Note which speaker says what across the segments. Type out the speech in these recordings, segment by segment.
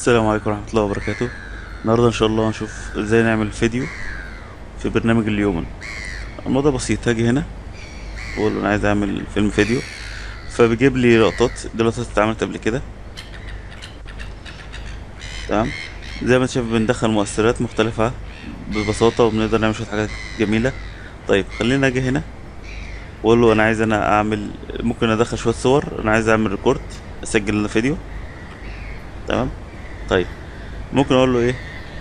Speaker 1: السلام عليكم ورحمة الله وبركاته النهاردة إن شاء الله هنشوف إزاي نعمل فيديو في برنامج اليومن الموضوع بسيط هاجي هنا وأقول له أنا عايز أعمل فيلم فيديو فبيجيب لي لقطات دي لقطات اتعملت قبل كده تمام زي ما انت شايف بندخل مؤثرات مختلفة ببساطة وبنقدر نعمل شوية حاجات جميلة طيب خلينا أجي هنا وأقول له أنا عايز أنا أعمل ممكن أدخل شوية صور أنا عايز أعمل ريكورد أسجل لنا فيديو تمام طيب ممكن اقول له ايه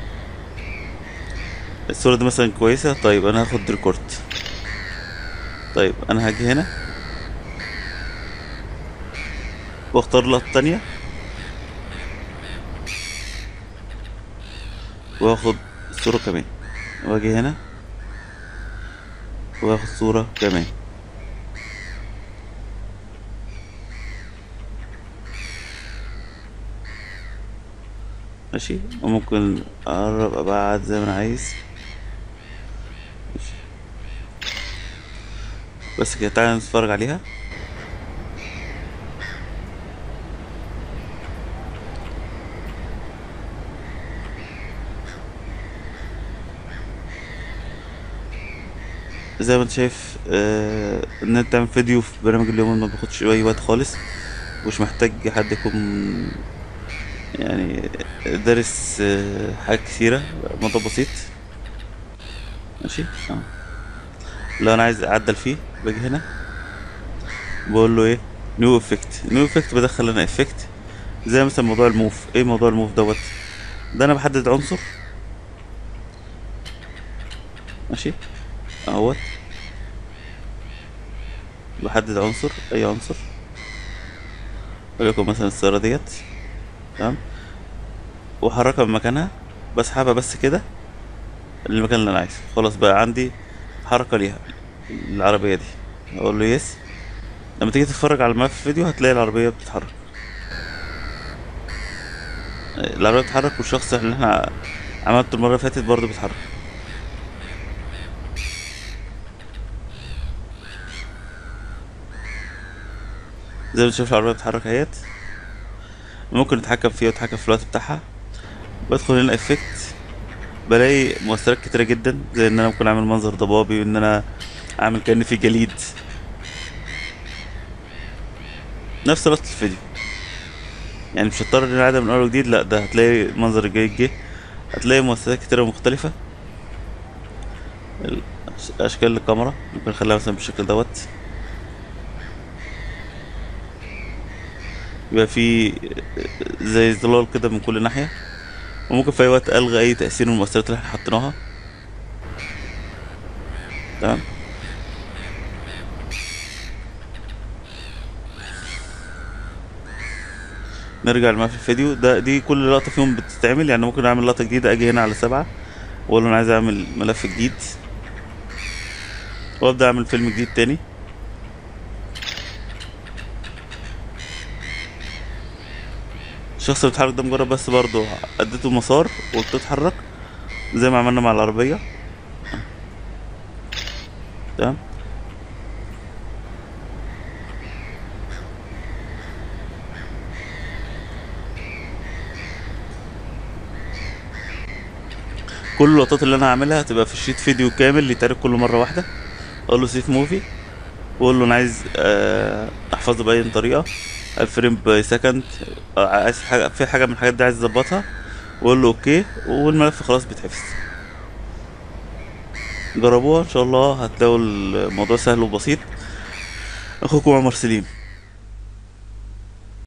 Speaker 1: الصورة دي مثلا كويسة طيب انا هاخد ريكورد طيب انا هاجي هنا واختار لقطة تانية واخد صورة كمان واجي هنا واخد صورة كمان ماشي وممكن اقرب ابعد زي ما انا عايز ماشي. بس كده تعالى نتفرج عليها زي ما انت شايف آه ان انت تعمل فيديو في برنامج اليوم ما بياخدش اي وقت خالص مش محتاج حد يكون يعني دارس آه، حاجات كثيرة موضوع بسيط ماشي اه لو انا عايز اعدل فيه باجي هنا بقول له ايه نيو افكت نيو افكت بدخل انا افكت زي مثلا موضوع الموف ايه موضوع الموف دوت ده انا بحدد عنصر ماشي اهوت بحدد عنصر اي عنصر وليكن مثلا السيارة ديت تمام واحركها من مكانها بسحبها بس كده للمكان اللي انا عايزه خلاص بقى عندي حركة ليها العربية دي اقول له يس لما تيجي تتفرج على الملف فيديو هتلاقي العربية بتتحرك العربية بتتحرك والشخص اللي احنا عملته المرة اللي فاتت برضه بيتحرك زي ما تشوف العربية بتتحرك اهيت ممكن نتحكم فيها ونتحكم في الوقت بتاعها بدخل هنا افكت بلاقي مؤثرات كتيرة جدا زي ان انا ممكن اعمل منظر ضبابي وان انا اعمل كأن في جليد نفس لقطة الفيديو يعني مش هضطر ان انا اعيدها من اول وجديد لا ده هتلاقي منظر الجليد جه هتلاقي مؤثرات كتيرة مختلفة ال- اشكال الكاميرا ممكن نخليها مثلا بالشكل دوت يبقى في زي ظلال كده من كل ناحية وممكن في أي وقت ألغي أي تأثير من المؤثرات اللي احنا حطيناها تمام نرجع لما في الفيديو ده دي كل لقطة فيهم بتتعمل يعني ممكن أعمل لقطة جديدة أجي هنا على سبعة وأقول له أنا عايز أعمل ملف جديد وأبدأ أعمل فيلم جديد تاني الشخص اللي بيتحرك ده مجرد بس برضه اديته مسار وقلت له اتحرك زي ما عملنا مع العربية تمام كل اللقطات اللي انا هعملها هتبقى في شريط فيديو كامل يتعرض كل مرة واحدة اقول له سيف موفي واقول له انا عايز آه، احفظه باي طريقة الفريم باي سكند آه، عايز حاجة في حاجة من الحاجات دي عايز اظبطها واقول له اوكي والملف خلاص بيتحفظ جربوها ان شاء الله هتلاقوا الموضوع سهل وبسيط اخوكم عمر سليم